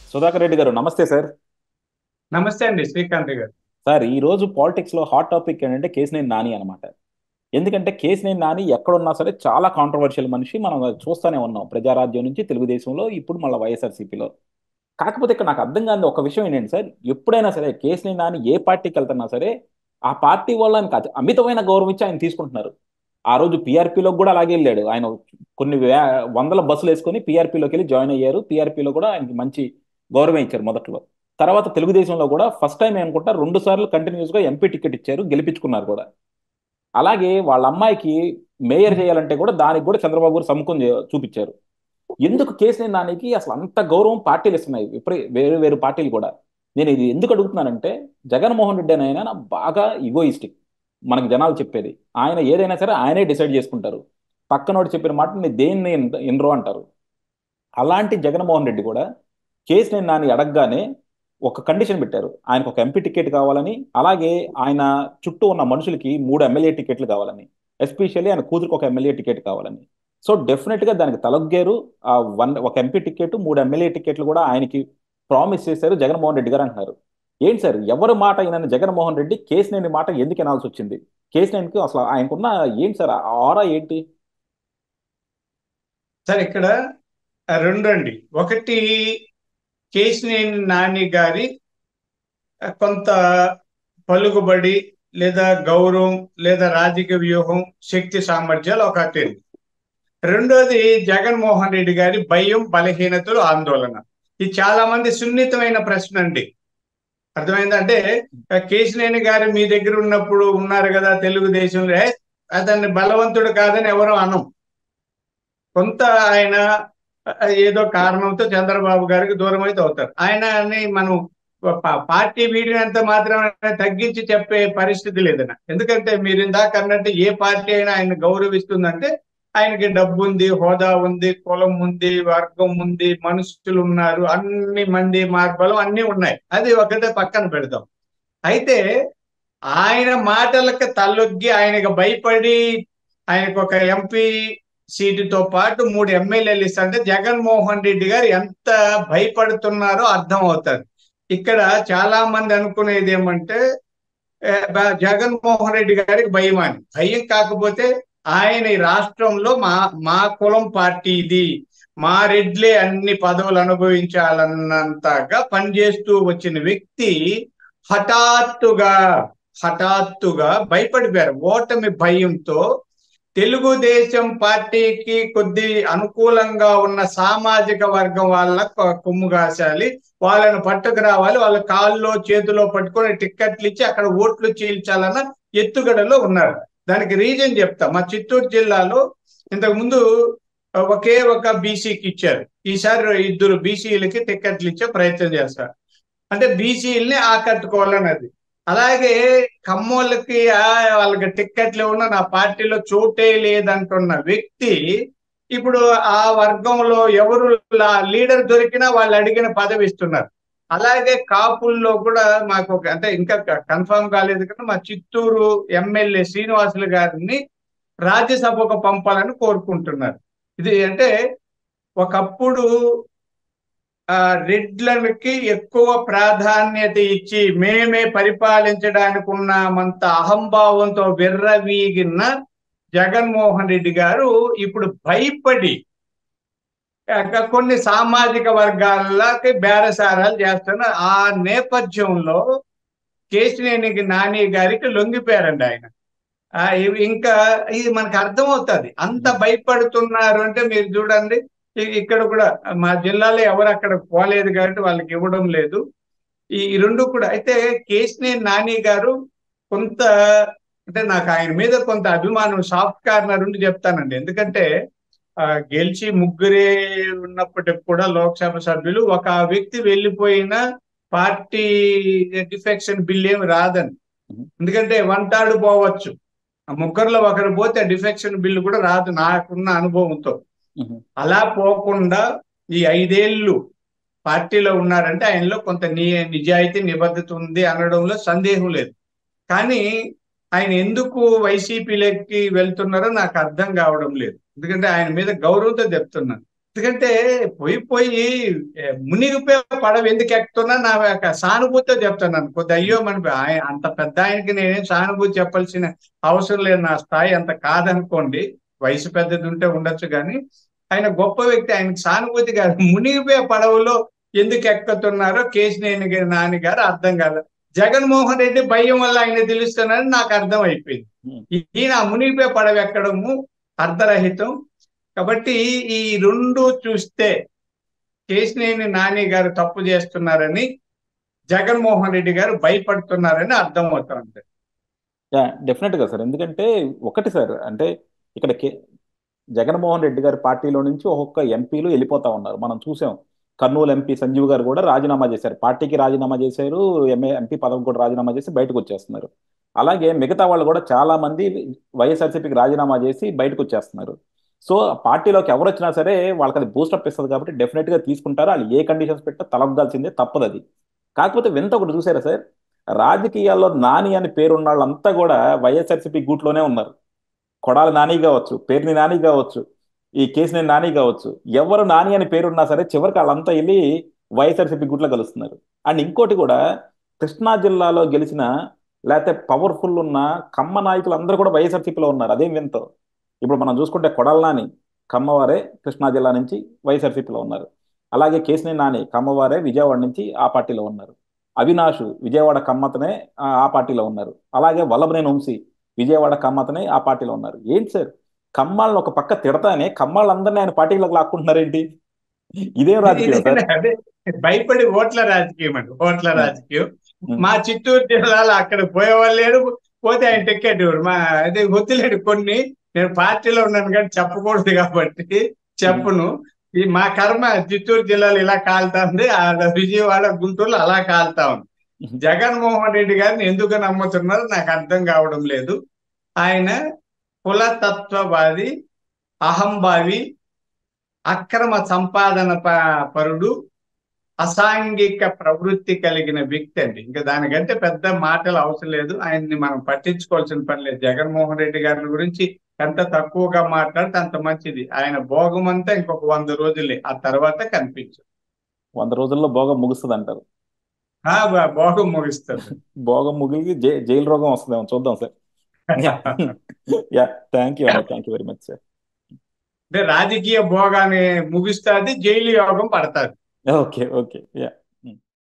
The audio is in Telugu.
సుధాకర్ రెడ్డి గారు నమస్తే సార్ నమస్తే అండి శ్రీకాంత్ గారు సార్ ఈ రోజు పాలిటిక్స్ లో హాట్ టాపిక్ ఏంటంటే కేసినేని నాని అనమాట ఎందుకంటే కేసినేని నాని ఎక్కడున్నా సరే చాలా కాంట్రవర్షియల్ మనిషి మనం చూస్తూనే ఉన్నాం ప్రజారాజ్యం నుంచి తెలుగుదేశంలో ఇప్పుడు మళ్ళీ వైఎస్ఆర్సీపీలో కాకపోతే ఇక్కడ నాకు అర్థం కాని ఒక విషయం ఏంటంటే సార్ ఎప్పుడైనా సరే కేసినేని నాని ఏ పార్టీకి వెళ్తున్నా సరే ఆ పార్టీ వాళ్ళని కాదు అమితమైన గౌరవం ఇచ్చి ఆయన తీసుకుంటున్నారు ఆ రోజు పీఆర్పీలో కూడా అలాగే వెళ్ళాడు ఆయన కొన్ని వే- వందల బస్సులు వేసుకొని పీఆర్పీలోకి వెళ్ళి జాయిన్ అయ్యారు పీఆర్పీలో కూడా ఆయనకి మంచి గౌరవం ఇచ్చారు మొదట్లో తర్వాత తెలుగుదేశంలో కూడా ఫస్ట్ టైం అనుకుంటా రెండు సార్లు కంటిన్యూస్ గా ఎంపీ టికెట్ ఇచ్చారు గెలిపించుకున్నారు కూడా అలాగే వాళ్ళ అమ్మాయికి మేయర్ చేయాలంటే కూడా దానికి కూడా చంద్రబాబు గారు సముఖం చే- చూపించారు ఎందుకు కేసీఆర్ నానికి అసలు అంత గౌరవం పార్టీలు ఇస్తున్నాయి ఇప్పుడే వేరు వేరు పార్టీలు కూడా నేను ఇది ఎందుకు అడుగుతున్నానంటే జగన్మోహన్ రెడ్డి అని ఆయన బాగా ఈగోయిస్టిక్ మనకు జనాలు చెప్పేది ఆయన ఏదైనా సరే ఆయనే డిసైడ్ చేసుకుంటారు పక్కనోడు చెప్పిన మాట నీ దేన్ని ఎన్రో అంటారు అలాంటి జగన్మోహన్ రెడ్డి కూడా కేసీఆర్ నాని అడగగానే ఒక కండిషన్ పెట్టారు ఆయనకు ఒక ఎంపీ టికెట్ కావాలని అలాగే ఆయన చుట్టూ ఉన్న మనుషులకి మూడు ఎమ్మెల్యే టికెట్లు కావాలని ఎస్పెషల్లీ ఆయన కూతురికి ఒక ఎమ్మెల్యే టికెట్ కావాలని సో డెఫినెట్ గా దానికి తలొగ్గారు ఆ వన్ ఒక ఎంపీ టికెట్ మూడు ఎమ్మెల్యే టికెట్లు కూడా ఆయనకి ప్రామిస్ చేశారు జగన్మోహన్ రెడ్డి గారు అంటున్నారు ఏంటి సార్ ఎవరి మాట అయిన జగన్మోహన్ రెడ్డి కేసినేని మాట ఎందుకు వినాల్సి వచ్చింది కేసినేనికి అసలు ఆయనకున్న ఏంటి సార్ ఆ ఆరా ఏంటి సార్ ఇక్కడ రెండు అండి ఒకటి కేసినేని నాని గారి కొంత పలుకుబడి లేదా గౌరవం లేదా రాజకీయ వ్యూహం శక్తి సామర్థ్యాలు ఒక అత్యంత రెండోది జగన్మోహన్ రెడ్డి గారి భయం బలహీనతలు ఆందోళన ఇది చాలా మంది సున్నితమైన ప్రశ్న అండి అర్థమైందంటే కేసినేని గారు మీ దగ్గర ఉన్నప్పుడు ఉన్నారు కదా తెలుగుదేశంలో ఏ, అతన్ని బలవంతుడు కాదని ఎవరు అనం కొంత ఆయన ఏదో కారణంతో చంద్రబాబు గారికి దూరం అయితే అవుతారు ఆయనని మనం ప- పార్టీ వీడినంత మాత్రం తగ్గించి చెప్పే పరిస్థితి లేదన్న ఎందుకంటే మీరు ఇందాక అన్నట్టు ఏ పార్టీ అయినా ఆయన గౌరవిస్తుందంటే ఆయనకి డబ్బు ఉంది హోదా ఉంది కులం ఉంది వర్గం ఉంది మనుషులు ఉన్నారు అన్ని మంది మార్బలం అన్ని ఉన్నాయి అది ఒకటే పక్కన పెడదాం అయితే ఆయన మాటలకు తల్లొగ్గి ఆయనకు భయపడి ఆయనకు ఒక ఎంపీ సీటుతో పాటు మూడు ఎమ్మెల్యేలు ఇస్తుంటే జగన్మోహన్ రెడ్డి గారు ఎంత భయపడుతున్నారో అర్థం అవుతుంది ఇక్కడ చాలా మంది అనుకునేది ఏమంటే ఏ, బ- జగన్మోహన్ రెడ్డి గారికి భయం అని భయం కాకపోతే ఆయన ఈ రాష్ట్రంలో మా మా కులం పార్టీ ఇది మా రెడ్లే అన్ని పదవులు అనుభవించాలన్నంతగా పనిచేస్తూ వచ్చిన వ్యక్తి హఠాత్తుగా హఠాత్తుగా భయపడిపోయారు ఓటమి భయంతో తెలుగుదేశం పార్టీకి కొద్ది అనుకూలంగా ఉన్న సామాజిక వర్గం వాళ్ళ కొ- కొమ్ము కాశాలి వాళ్ళని పట్టుకు రావాలి వాళ్ళ కాల్లో చేతిలో పట్టుకొని టిక్కెట్లు ఇచ్చి అక్కడ ఓట్లు చీల్చాలన్న ఎత్తుగడలో ఉన్నారు దానికి రీజన్ చెప్తా మా చిత్తూరు జిల్లాలో ఇంతకు ముందు ఒకే ఒక బీసీకి ఇచ్చారు ఈసారి ఇద్దరు బీసీలకి టిక్కెట్లు ఇచ్చే ప్రయత్నం చేస్తారు అంటే బీసీలని ఆకట్టుకోవాలన్నది అలాగే కమ్మోళ్ళకి ఆ, వాళ్ళకి టిక్కెట్లు ఉన్న నా పార్టీలో చోటే లేదంటున్న వ్యక్తి ఇప్పుడు ఆ వర్గంలో ఎవరు లా- లీడర్ దొరికినా వాళ్ళు అడిగిన పదవి ఇస్తున్నారు అలాగే కాపుల్లో కూడా మాకు ఒక అంటే ఇంకా కన్ఫర్మ్ కాలేదు కానీ మా చిత్తూరు ఎమ్మెల్యే శ్రీనివాసులు గారిని రాజ్యసభకు పంపాలని కోరుకుంటున్నారు ఇది అంటే ఒకప్పుడు ఆ రెడ్లకి ఎక్కువ ప్రాధాన్యత ఇచ్చి మేమే పరిపాలించడానికి ఉన్నామంత అహంభావంతో విర్రవీగిన జగన్మోహన్ రెడ్డి గారు ఇప్పుడు భయపడి ఆ, కొన్ని సామాజిక వర్గాలకి బేరసారాలు చేస్తున్న ఆ నేపథ్యంలో కేసినేని నాని గారికి లొంగిపోయారండి ఆయన ఆ, ఇవి ఇంకా ఇది మనకు అర్థమవుతుంది అంత భయపడుతున్నారు అంటే మీరు చూడండి ఇ- ఇక్కడ కూడా మా జిల్లాలో ఎవరు అక్కడ పోలేదు కాబట్టి వాళ్ళకి ఇవ్వడం లేదు ఈ ఈ రెండు కూడా అయితే కేసినేని నాని గారు కొంత అంటే నాకు ఆయన మీద కొంత అభిమానం సాఫ్ట్ కార్నర్ ఉండి చెప్తానండి ఎందుకంటే ఆ, గెలిచి ముగ్గురే ఉన్నప్పటికి కూడా లోక్సభ సభ్యులు ఒక వ్యక్తి వెళ్ళిపోయిన పార్టీ డిఫెక్షన్ బిల్ ఏమి రాదని ఎందుకంటే వన్ థర్డ్ పోవచ్చు ఆ ముగ్గురులో ఒకరు పోతే డిఫెక్షన్ బిల్ కూడా రాదు నాకున్న అనుభవంతో అలా పోకుండా ఈ ఐదేళ్లు పార్టీలో ఉన్నారంటే ఆయనలో కొంత ని నిజాయితీ నిబద్ధత ఉంది అనడంలో సందేహం లేదు కానీ ఆయన ఎందుకు వైసీపీలోకి వెళ్తున్నారో నాకు అర్థం కావడం లేదు ఎందుకంటే ఆయన మీద గౌరవంతో చెప్తున్నాను ఎందుకంటే పోయి పోయి ఏ, మునిగిపోయే పడవ ఎందుకు ఎక్కుతున్నా నా యొక్క సానుభూతితో చెప్తున్నాను కొద్ది అయ్యో మన ఆయన అంత పెద్ద ఆయనకి నేనేం సానుభూతి చెప్పాల్సిన అవసరం లేదు నా స్థాయి అంత కాదనుకోండి వయసు పెద్దది ఉంటే ఉండొచ్చు కానీ ఆయన గొప్ప వ్యక్తి ఆయనకి సానుభూతి కాదు మునిగిపోయే పడవలో ఎందుకు ఎక్కుతున్నారో కేసినేని గారి నాని గారు అర్థం కాదు జగన్మోహన్ రెడ్డి భయం వల్ల ఆయన తెలుస్తున్నారని నాకు అర్థం అయిపోయింది Hmm. ఈయన మునిగిపోయే పడవ ఎక్కడము అర్ధరహితం కాబట్టి ఈ రెండు చూస్తే కేసినేని నాని గారు తప్పు చేస్తున్నారని జగన్మోహన్ రెడ్డి గారు భయపడుతున్నారని అర్థం అవుతుంది యా డెఫినెట్ గా సార్ ఎందుకంటే ఒకటి సార్ అంటే ఇక్కడ కే జగన్మోహన్ రెడ్డి గారి పార్టీలో నుంచి ఒక్కొక్క ఎంపీలు వెళ్ళిపోతా ఉన్నారు మనం చూసాం కర్నూలు ఎంపీ సంజీవ్ గారు కూడా రాజీనామా చేశారు పార్టీకి రాజీనామా చేశారు ఎంఏ ఎంపీ పదవి కూడా రాజీనామా చేసి బయటకు వచ్చేస్తున్నారు అలాగే మిగతా వాళ్ళు కూడా చాలా మంది వైఎస్ఆర్సీపీకి రాజీనామా చేసి బయటకు వచ్చేస్తున్నారు సో పార్టీలోకి ఎవరు వచ్చినా సరే వాళ్ళకి అది బూస్టప్ ఇస్తుంది కాబట్టి డెఫినెట్ గా తీసుకుంటారు వాళ్ళు ఏ కండిషన్స్ పెట్టా తలగ్గాల్సిందే తప్పదు అది కాకపోతే వింత ఒకటి చూసారా సార్ రాజకీయాల్లో నాని అని పేరున్న వాళ్ళంతా కూడా వైఎస్ఆర్సీపీ గూట్లోనే ఉన్నారు కొడాలి నాని కావచ్చు పేరుని నాని కావచ్చు ఈ కేసుని నాని కావచ్చు ఎవరు నాని అని పేరున్నా సరే చివరికి వాళ్ళంతా వెళ్ళి వైఎస్ఆర్సీపీ గుట్లో కలుస్తున్నారు అండ్ ఇంకోటి కూడా కృష్ణా జిల్లాలో గెలిచిన లేకపోతే పవర్ఫుల్ ఉన్న కమ్మ నాయకులు అందరూ కూడా వైఎస్ఆర్సీపీలో ఉన్నారు అదేం వింతో ఇప్పుడు మనం చూసుకుంటే కొడాలి నాని కమ్మవారే కృష్ణా జిల్లా నుంచి వైఎస్ఆర్సీపీలో ఉన్నారు అలాగే కేసిని నాని కమ్మవారే విజయవాడ నుంచి ఆ పార్టీలో ఉన్నారు అవినాష్ విజయవాడ కమ్మతనే ఆ ఆ పార్టీలో ఉన్నారు అలాగే వల్లభనేని వంశీ విజయవాడ కమ్మతనే ఆ పార్టీలో ఉన్నారు ఏంటి సార్ కమ్మాళ్ళని ఒక పక్క తిడతానే కమ్మాళ్ళందరినీ ఆయన పార్టీలోకి లాక్కుంటున్నారేంటి ఇదేం రాజకీయం సార్ అదే భయపడి ఓట్ల రాజకీయం అండి ఓట్ల రాజకీయం మా చిత్తూరు జిల్లాలో అక్కడ పోయేవాళ్ళు లేరు పోతే ఆయన టికెట్ ఇవ్వరు మా అదే వద్దులేడు కొన్ని నేను పార్టీలో ఉన్నాను కానీ చెప్పకూడదు కాబట్టి చెప్పును ఈ మా కర్మ చిత్తూరు జిల్లాలో ఇలా కాలుతా ఉంది ఆ విజయవాడ గుంటూరులో అలా కాలుతా ఉంది జగన్మోహన్ రెడ్డి గారిని ఎందుకు నమ్ముతున్నారు నాకు అర్థం కావడం లేదు ఆయన కులతత్వవాది అహంభావి అక్రమ సంపాదన ప- పరుడు అసాంఘిక ప్రవృత్తి కలిగిన వ్యక్తి అండి ఇంకా దానికంటే పెద్ద మాటలు అవసరం లేదు ఆయన్ని మనం పట్టించుకోవాల్సిన పని లేదు జగన్మోహన్ రెడ్డి గారి గురించి ఎంత తక్కువగా మాట్లాడితే అంత మంచిది ఆయన భోగం అంతా ఇంకొక వంద రోజులే ఆ తర్వాత కనిపించదు వంద రోజుల్లో భోగం ముగుస్తుంది అంటారు ఆ బ- భోగం ముగిస్తుంది భోగం ముగిలి జై జైలు రోగం వస్తుందేమో చూద్దాం sir yeah thank you thank you very much sir అంటే రాజకీయ భోగాన్ని ముగిస్తుంది జైలు యోగం పడతాది ఓకే ఓకే యా